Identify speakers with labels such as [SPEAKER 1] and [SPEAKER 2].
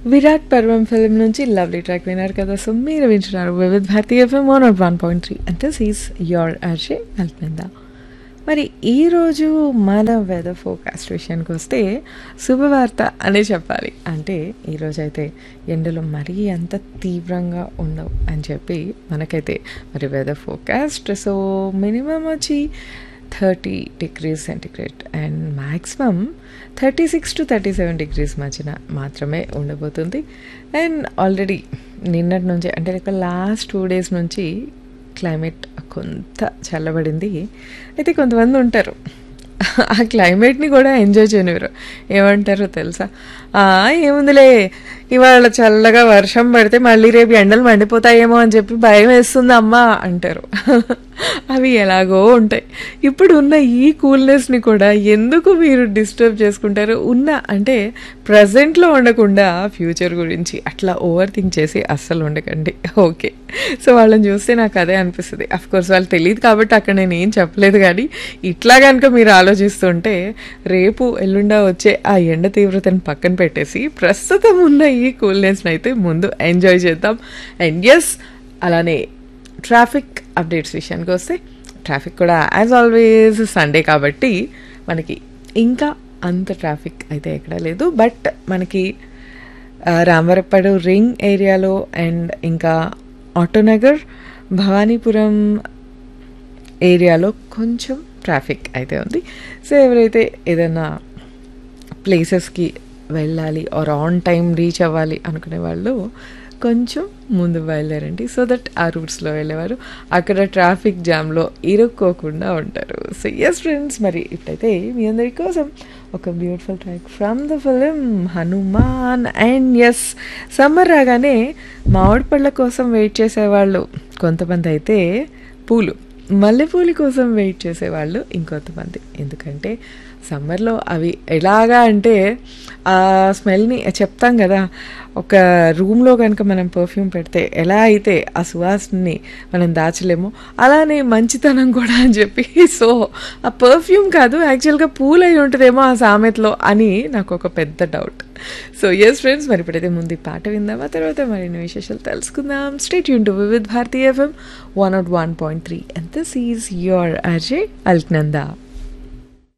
[SPEAKER 1] విరాట్ పర్వం ఫిల్మ్ నుంచి lovely track విన్నారు కదా సో మీరు వింటున్నారు Vividh Bharati FM one nought one point three and this is your అర్షే అల్పిందా మరి ఈరోజు మన వెదర్ ఫోకాస్ట్ విషయానికి వస్తే శుభవార్త అనే చెప్పాలి అంటే ఈరోజు అయితే ఎండలు మరీ అంత తీవ్రంగా ఉండవు అని చెప్పి మనకైతే మరి వెదర్ ఫోకాస్ట్ సో మినిమం వచ్చి thirty degrees centigrade and maximum thirty six to thirty seven degrees మధ్యన మాత్రమే ఉండబోతుంది అండ్ ఆల్రెడీ నిన్నటి నుంచి అంటే లైక్ లాస్ట్ టూ డేస్ నుంచి క్లైమేట్ కొంత చల్లబడింది అయితే కొంతమంది ఉంటారు ఆ క్లైమేట్ని కూడా ఎంజాయ్ చేయనివ్వరు ఏమంటారో తెలుసా "ఆ, ఏముందిలే ఇవాళ చల్లగా వర్షం పడితే మళ్ళీ రేపు ఎండలు మండిపోతాయేమో అని చెప్పి భయం వేస్తుంది అమ్మా అంటారు అవి ఎలాగో ఉంటాయి ఇప్పుడు ఉన్న ఈ కూల్నెస్ని కూడా ఎందుకు మీరు డిస్టర్బ్ చేసుకుంటారు ఉన్న అంటే ప్రజెంట్లో ఉండకుండా ఫ్యూచర్ గురించి అట్లా ఓవర్ థింక్ చేసి అస్సలు ఉండకండి ఓకే సో వాళ్ళని చూస్తే నాకు అదే అనిపిస్తుంది అఫ్ కోర్స్ వాళ్ళు తెలియదు కాబట్టి అక్కడ నేను ఏం చెప్పలేదు కానీ ఇట్లా కనుక మీరు ఆలోచిస్తుంటే రేపు ఎల్లుండా వచ్చే ఆ ఎండ తీవ్రతను పక్కన పెట్టేసి ప్రస్తుతం ఉన్న ఈ కూల్నెస్ని అయితే ముందు ఎంజాయ్ చేద్దాం అండ్ ఎస్ అలానే ట్రాఫిక్ అప్డేట్స్ విషయానికి వస్తే ట్రాఫిక్ కూడా యాజ్ ఆల్వేస్ సండే కాబట్టి మనకి ఇంకా అంత ట్రాఫిక్ అయితే ఎక్కడ లేదు బట్ మనకి ఆ, రామవరపడు రింగ్ ఏరియాలో అండ్ ఇంకా ఆటోనగర్ భవానీపురం ఏరియాలో కొంచెం ట్రాఫిక్ అయితే ఉంది సో ఎవరైతే ఏదైనా ప్లేసెస్కి వెళ్ళాలి ఆర్ ఆన్ టైం రీచ్ అవ్వాలి అనుకునే వాళ్ళు కొంచెం ముందు బయలుదేరండి సో దట్ ఆ రూట్స్లో వెళ్ళేవారు అక్కడ ట్రాఫిక్ జామ్లో ఇరుక్కోకుండా ఉంటారు సో ఎస్ ఫ్రెండ్స్ మరి ఇప్పుడైతే మీ అందరి కోసం ఒక beautiful track from the film Hanuman and yes summer రాగానే మామిడి పళ్ళ కోసం వెయిట్ చేసేవాళ్ళు కొంతమంది అయితే పూలు మల్లెపూల కోసం వెయిట్ చేసేవాళ్ళు ఇంకొంతమంది ఎందుకంటే సమ్మర్లో అవి ఎలాగా అంటే ఆ స్మెల్ని చెప్తాం కదా ఒక రూమ్లో కనుక మనం పర్ఫ్యూమ్ పెడితే ఎలా అయితే ఆ సువాసనని మనం దాచలేమో అలానే మంచితనం కూడా అని చెప్పి సో ఆ పర్ఫ్యూమ్ కాదు యాక్చువల్గా పూలు అయి ఉంటుందేమో ఆ సామెతలో అని నాకు ఒక పెద్ద డౌట్ సో ఎస్ ఫ్రెండ్స్ మరి ఇప్పుడైతే ముందు ఈ పాట విందామా తర్వాత మరిన్ని విశేషాలు తెలుసుకుందాం స్టేట్ యూన్ to Vividh Bharati FM one nought one point three and this is your Ajay Alaknanda